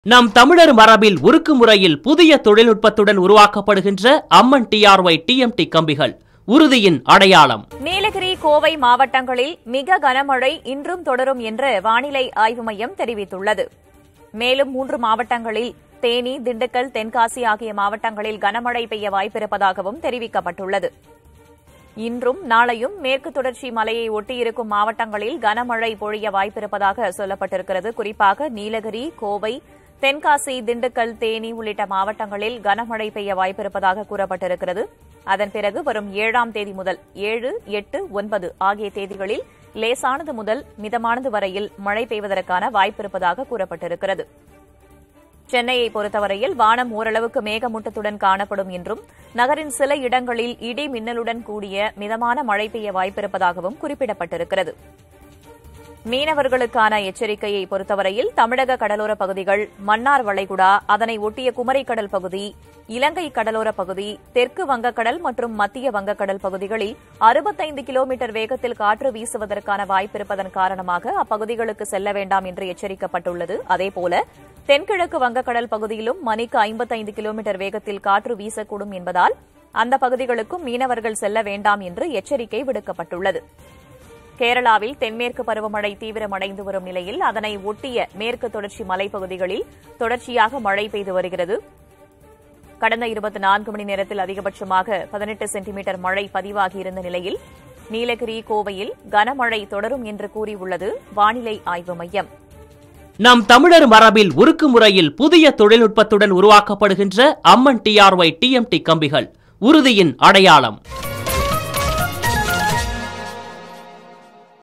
நம் தமிழர் மரபில் உருக்கு முறையில் புதிய தொழில்நுட்பத்துடன் உருவாக்கப்படுகின்ற அம்மன் டிஆர்ஒய் டிஎம்டி கம்பிகள் உறுதியின் அடையாளம் நீலகிரி கோவை மாவட்டங்களில் மிக கனமழை இன்றும் தொடரும் என்று வானிலை ஆய்வு மையம் தெரிவித்துள்ளது மேலும் மூன்று மாவட்டங்களில் தேனி திண்டுக்கல் தென்காசி ஆகிய மாவட்டங்களில் கனமழை பெய்ய வாய்ப்பிருப்பதாகவும் தெரிவிக்கப்பட்டுள்ளது இன்றும் நாளையும் மேற்கு தொடர்ச்சி மலையை ஒட்டியிருக்கும் மாவட்டங்களில் கனமழை பொழிய வாய்ப்பிருப்பதாக சொல்லப்பட்டிருக்கிறது குறிப்பாக நீலகிரி கோவை தென்காசி திண்டுக்கல் தேனி உள்ளிட்ட மாவட்டங்களில் கனமழை பெய்ய வாய்ப்பிருப்பதாக கூறப்பட்டிருக்கிறது அதன் பிறகு வரும் ஏழாம் தேதி முதல் ஏழு எட்டு ஒன்பது ஆகிய தேதிகளில் லேசானது முதல் மிதமானது வரையில் மழை பெய்வதற்கான வாய்ப்பிருப்பதாக கூறப்பட்டிருக்கிறது சென்னையை பொறுத்தவரையில் வானம் ஓரளவுக்கு மேகமூட்டத்துடன் காணப்படும் என்றும் நகரின் சில இடங்களில் இடி மின்னலுடன் கூடிய மிதமான மழை பெய்ய வாய்ப்பிருப்பதாகவும் குறிப்பிடப்பட்டிருக்கிறது மீனவர்களுக்கான எச்சரிக்கையை பொறுத்தவரையில் தமிழக கடலோர பகுதிகள் மன்னார் வளைகுடா அதனை ஒட்டிய குமரிக்கடல் பகுதி இலங்கை கடலோர பகுதி தெற்கு வங்கக்கடல் மற்றும் மத்திய வங்கக்கடல் பகுதிகளில் அறுபத்தைந்து கிலோமீட்டர் வேகத்தில் காற்று வீசுவதற்கான வாய்ப்பிருப்பதன் காரணமாக அப்பகுதிகளுக்கு செல்ல வேண்டாம் என்று எச்சரிக்கப்பட்டுள்ளது அதேபோல தென்கிழக்கு வங்கக்கடல் பகுதியிலும் மணிக்கு ஐம்பத்தைந்து கிலோமீட்டர் வேகத்தில் காற்று வீசக்கூடும் என்பதால் அந்த பகுதிகளுக்கும் மீனவர்கள் செல்ல வேண்டாம் என்று எச்சரிக்கை விடுக்கப்பட்டுள்ளது கேரளாவில் தென்மேற்கு பருவமழை தீவிரமடைந்து வரும் நிலையில் அதனை ஒட்டிய மேற்கு தொடர்ச்சி மலைப்பகுதிகளில் தொடர்ச்சியாக மழை பெய்து வருகிறது கடந்த இருபத்தி நான்கு மணி நேரத்தில் அதிகபட்சமாக பதினெட்டு சென்டிமீட்டர் மழை பதிவாகியிருந்த நிலையில் நீலகிரி கோவையில் கனமழை தொடரும் என்று கூறியுள்ளது வானிலை ஆய்வு மையம் நம் தமிழர் மரபில் உருக்கு முறையில் புதிய தொழில்நுட்பத்துடன் உருவாக்கப்படுகின்ற அம்மன் டிஆர்ஒய் டிஎம்டி கம்பிகள் உறுதியின் அடையாளம்